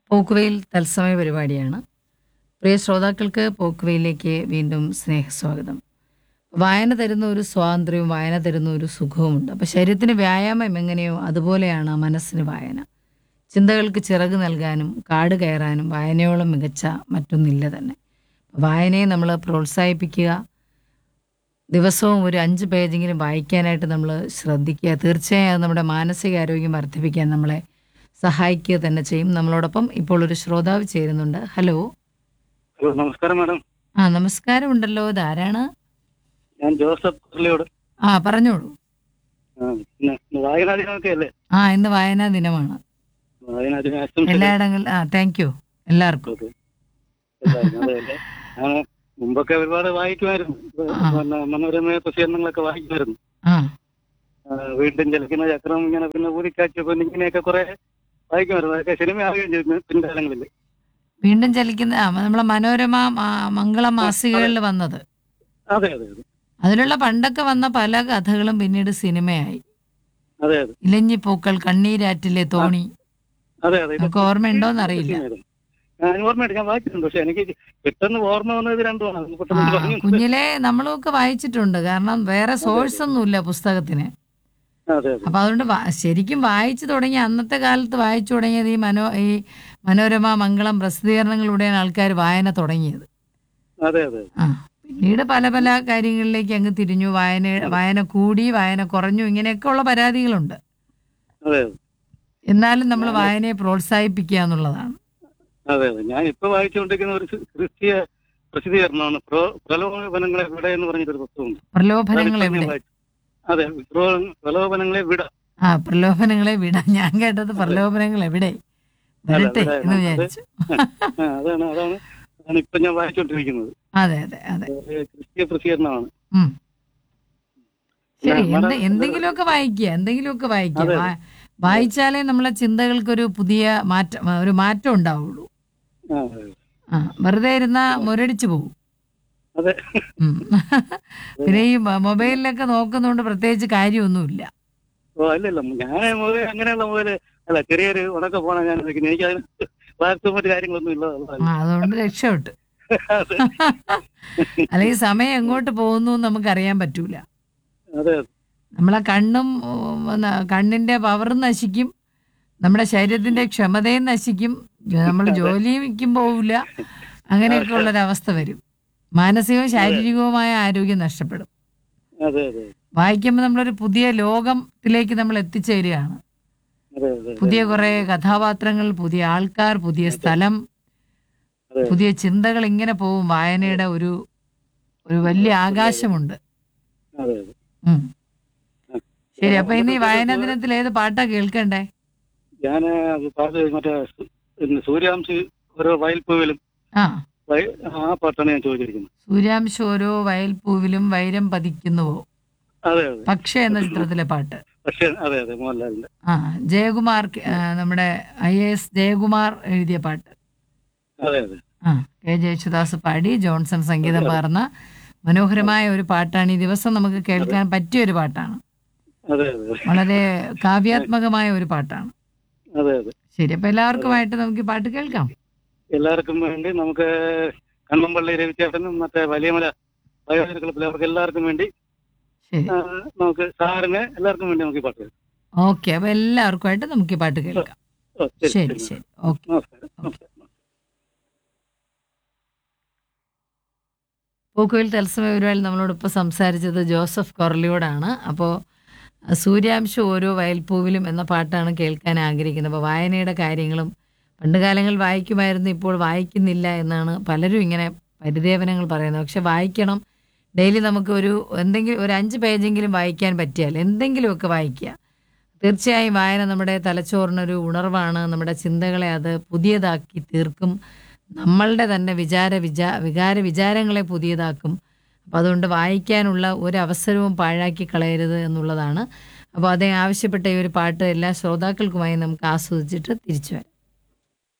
പോക്കുവെയിൽ തത്സമയ പരിപാടിയാണ് പ്രിയ ശ്രോതാക്കൾക്ക് പോക്കുവെയിലേക്ക് വീണ്ടും സ്നേഹസ്വാഗതം വായന തരുന്ന ഒരു സ്വാതന്ത്ര്യവും വായന തരുന്ന ഒരു സുഖവുമുണ്ട് അപ്പോൾ ശരീരത്തിന് വ്യായാമം എങ്ങനെയോ അതുപോലെയാണ് മനസ്സിന് വായന ചിന്തകൾക്ക് ചിറക് നൽകാനും കാട് കയറാനും വായനയോളം മികച്ച മറ്റൊന്നില്ല തന്നെ വായനയെ നമ്മൾ പ്രോത്സാഹിപ്പിക്കുക ദിവസവും ഒരു അഞ്ച് പേജെങ്കിലും വായിക്കാനായിട്ട് നമ്മൾ ശ്രദ്ധിക്കുക തീർച്ചയായും അത് നമ്മുടെ മാനസികാരോഗ്യം വർദ്ധിപ്പിക്കാൻ നമ്മളെ സഹായിക്കുക തന്നെ ചെയ്യും നമ്മളോടൊപ്പം ഇപ്പോൾ ഒരു ശ്രോതാവ് ചേരുന്നുണ്ട് ഹലോ ഹലോ നമസ്കാരം മാഡം ആ നമസ്കാരം ഉണ്ടല്ലോ ഇതാരാണ് ഞാൻ ജോസഫ് കുർലിയോട് ആ പറഞ്ഞോളൂ ആ, പിന്നെ വായനാ ദിനമൊക്കെ അല്ലേ ആ ഇന്ന് വായനാ ദിനമാണ് വായനാ ദിന ആശംസകൾ. എല്ലായിടങ്ങളിൽ ആ താങ്ക് യു എല്ലാവർക്കും ഓക്കേ. എല്ലാവരും അതല്ലേ. ഞാൻ മുമ്പൊക്കെ ഒരുപാട് വായിക്കുമായിരുന്നു ആ. പിന്നെ മനോരമ പ്രസിദ്ധീകരണങ്ങളൊക്കെ വായിക്കുമായിരുന്നു ആ ആ, വീണ്ടും ചലിക്കുന്ന ചക്രം ഇങ്ങനെ പിന്നെ ഊരിക്കാറ്റ് പിന്നെ ഇങ്ങനെയൊക്കെ കുറെ വായിക്കുമായിരുന്നു അതൊക്കെ സിനിമയാവുകയും ചെയ്തു പിൻകാലങ്ങളിൽ വീണ്ടും ചലിക്കുന്ന ആ നമ്മളെ മനോരമ ആ, മംഗളം മാസികകളിൽ വന്നത് അതെ അതെ അതെ അതിലുള്ള പണ്ടൊക്കെ വന്ന പല കഥകളും പിന്നീട് സിനിമയായി അതെ അതെ ഇലഞ്ഞിപ്പൂക്കൾ കണ്ണീരാറ്റിലെ തോണി അതെ അതെ നമുക്ക് ഓർമ്മയുണ്ടോന്ന് അറിയില്ല ഞാൻ ഓർമ്മയുണ്ട് ഞാൻ വായിച്ചിട്ടുണ്ട് പക്ഷെ എനിക്ക് പെട്ടെന്ന് ഓർമ്മ വന്നത് രണ്ടുമാണ് അത് ആ, പെട്ടെന്ന് പറഞ്ഞു കുഞ്ഞിലെ നമ്മളൊക്കെ വായിച്ചിട്ടുണ്ട് കാരണം വേറെ സോഴ്സ് ഒന്നുമില്ല പുസ്തകത്തിന് അതെ അതെ അപ്പൊ അതുകൊണ്ട് വാ- ശരിക്കും വായിച്ചു തുടങ്ങി അന്നത്തെ കാലത്ത് വായിച്ചു തുടങ്ങിയത് ഈ മനോ ഈ മനോരമ മംഗളം പ്രസിദ്ധീകരണങ്ങളിലൂടെയാണ് ആൾക്കാർ വായന തുടങ്ങിയത് അതെ അതെ ആ പിന്നീട് പല പല കാര്യങ്ങളിലേക്ക് അങ്ങ് തിരിഞ്ഞു വായന വായന കൂടി വായന കുറഞ്ഞു ഇങ്ങനെയൊക്കെ ഉള്ള പരാതികളുണ്ട് അതെ എന്നാലും നമ്മൾ വായനയെ പ്രോത്സാഹിപ്പിക്കുക എന്നുള്ളതാണ് അതെ അതെ ഞാൻ ഇപ്പൊ വായിച്ചുകൊണ്ടിരിക്കുന്ന ഒരു ക്രി- ക്രിസ്തീയ പ്രസിദ്ധീകരണമാണ് പ്രോ പ്രലോഭനങ്ങളെ വിട എന്ന് പറഞ്ഞിട്ടൊരു പുസ്തകമുണ്ട് പ്രലോഭനങ്ങൾ അതിപ്പോ ഞാൻ എവിടെ വായിച്ചു. അതെ പ്രോ- പ്രലോഭനങ്ങളെ വിട ആ പ്രലോഭനങ്ങളെ വിടാം ഞാൻ കേട്ടത് പ്രലോഭനങ്ങൾ എവിടെ വരട്ടെ അതെ, എന്ന് അതെ. വിചാരിച്ചു ആ, അതാണ് അതാണ് അതാണ് ഇപ്പൊ ഞാൻ വായിച്ചുകൊണ്ടിരിക്കുന്നത് അതെ അതെ അതെ ഒരു ക്രിസ്തീയ പ്രസിദ്ധീകരണമാണ് ഉം. ശരി ഞാൻ എന്ത് വളരെ- എന്തെങ്കിലുമൊക്കെ വായിക്കുക എന്തെങ്കിലുമൊക്കെ വായിക്കുക അതെ, വാ- വായിച്ചാലേ നമ്മളെ ചിന്തകൾക്കൊരു പുതിയ മാറ്റം ഒരു മാറ്റം ഉണ്ടാവുള്ളൂ ആ, അതെ. ആ വെറുതെ ഇരുന്നാ മുരടിച്ചു പോകും അതെ ഉം. പിന്നെ ഈ മൊ- മൊബൈലിലൊക്കെ നോക്കുന്നതുകൊണ്ട് പ്രത്യേകിച്ച് കാര്യമൊന്നുമില്ല ഓ അല്ലല്ല ഞാൻ മുതൽ അങ്ങനെയുള്ള മുതൽ അല്ല ചെറിയൊരു ഉണക്ക പോണ ഞാൻ നിൽക്കുന്നത് എനിക്ക് അതിന് വാർത്ത മറ്റു കാര്യങ്ങളൊന്നും ഇല്ല ആ അതുകൊണ്ട് രക്ഷപ്പെട്ടു അതെ അല്ലെങ്കിൽ സമയം എങ്ങോട്ട് പോകുന്നു എന്ന് നമുക്കറിയാൻ പറ്റൂല അതെ നമ്മളെ കണ്ണും ഉം, ന- കണ്ണിന്റെ പവറും നശിക്കും നമ്മുടെ ശരീരത്തിന്റെ ക്ഷമതയും നശിക്കും നമ്മൾ ജോലിക്കും പോവില്ല അങ്ങനെയൊക്കെ ഉള്ളൊരവസ്ഥ വരും മാനസികവും ശാരീരികവുമായ ആരോഗ്യം നഷ്ടപ്പെടും അതെ അതെ വായിക്കുമ്പോൾ നമ്മളൊരു പുതിയ ലോകത്തിലേക്ക് നമ്മൾ എത്തിച്ചേരുകയാണ് അതെ അതെ പുതിയ കുറെ കഥാപാത്രങ്ങൾ പുതിയ ആൾക്കാർ പുതിയ സ്ഥലം അതെ. പുതിയ ചിന്തകൾ ഇങ്ങനെ പോവും വായനയുടെ ഒരു ഒരു വലിയ ആകാശമുണ്ട് അതെ അതെ ഉം. ശരി അപ്പൊ ഇന്ന് ഈ വായനാ ദിനത്തിൽ ഏത് പാട്ടാ കേൾക്കണ്ടേ ഞാൻ പാട്ട് മറ്റേ സു- പിന്നെ സൂര്യാംശി ഓരോ വയൽപ്പൂവിലും ആ വയ- ആ പാട്ടാണ് ഞാൻ ചോദിച്ചിരിക്കുന്നത് സൂര്യാംശം ഓരോ വയൽപ്പൂവിലും വൈരം പതിക്കുന്നുവോ അതെ അതെ പക്ഷേ എന്ന ചിത്രത്തിലെ പാട്ട് പക്ഷേ അതെ അതെ മോഹൻലാലിന്റെ ആ ജയകുമാർ ആ, നമ്മുടെ ഐ എ എസ് ജയകുമാർ എഴുതിയ പാട്ട് അതെ അതെ ആ കെ ജയേശുദാസ് പാടി ജോൺസൺ സംഗീതം പകർന്ന മനോഹരമായ ഒരു പാട്ടാണ് ഈ ദിവസം നമുക്ക് കേൾക്കാൻ പറ്റിയ ഒരു പാട്ടാണ് അതെ അതെ വളരെ കാവ്യാത്മകമായ ഒരു പാട്ടാണ് അതെ അതെ ശരി അപ്പൊ എല്ലാവർക്കുമായിട്ട് നമുക്ക് ഈ പാട്ട് കേൾക്കാം എല്ലാവർക്കും വേണ്ടി നമുക്ക് കണ്ണമ്പള്ളി രവിചേട്ടനും മറ്റേ വലിയമല വയോജന ക്ലബിലെ അവർക്ക് എല്ലാവർക്കും വേണ്ടി ശരി ആ, നമുക്ക് സാറിന് എല്ലാവർക്കും വേണ്ടി നമുക്ക് ഈ പാട്ട് കേൾക്കാം. ഓക്കെ അപ്പൊ എല്ലാവർക്കുമായിട്ട് നമുക്ക് ഈ പാട്ട് കേൾക്കാം ഓ, ശരി ശരി ശരി ശരി ഓക്കെ നമസ്കാരം നമസ്കാരം പൂക്കുവിൽ തത്സമയ പരിപാടിയിൽ നമ്മളോടൊപ്പം സംസാരിച്ചത് ജോസഫ് കൊറലിയോടാണ് അപ്പോൾ സൂര്യാംശം ഓരോ വയൽപ്പൂവിലും എന്ന പാട്ടാണ് കേൾക്കാൻ ആഗ്രഹിക്കുന്നത് അപ്പോൾ വായനയുടെ കാര്യങ്ങളും പണ്ട് കാലങ്ങളിൽ വായിക്കുമായിരുന്നു ഇപ്പോൾ വായിക്കുന്നില്ല എന്നാണ് പലരും ഇങ്ങനെ പരിദേവനങ്ങൾ പറയുന്നത് പക്ഷെ വായിക്കണം ഡെയിലി നമുക്ക് ഒരു എന്തെങ്കിലും ഒരു അഞ്ച് പേജെങ്കിലും വായിക്കാൻ പറ്റിയാൽ എന്തെങ്കിലുമൊക്കെ വായിക്കുക തീർച്ചയായും വായന നമ്മുടെ തലച്ചോറിനൊരു ഉണർവാണ് നമ്മുടെ ചിന്തകളെ അത് പുതിയതാക്കി തീർക്കും നമ്മളുടെ തന്നെ വിചാര വിചാ വികാര വിചാരങ്ങളെ പുതിയതാക്കും അപ്പോൾ അതുകൊണ്ട് വായിക്കാനുള്ള ഒരു അവസരവും പാഴാക്കി കളയരുത് എന്നുള്ളതാണ് അപ്പോൾ അതേ ആവശ്യപ്പെട്ട ഈ ഒരു പാട്ട് എല്ലാ ശ്രോതാക്കൾക്കുമായി നമുക്ക് ആസ്വദിച്ചിട്ട് തിരിച്ചു വരാം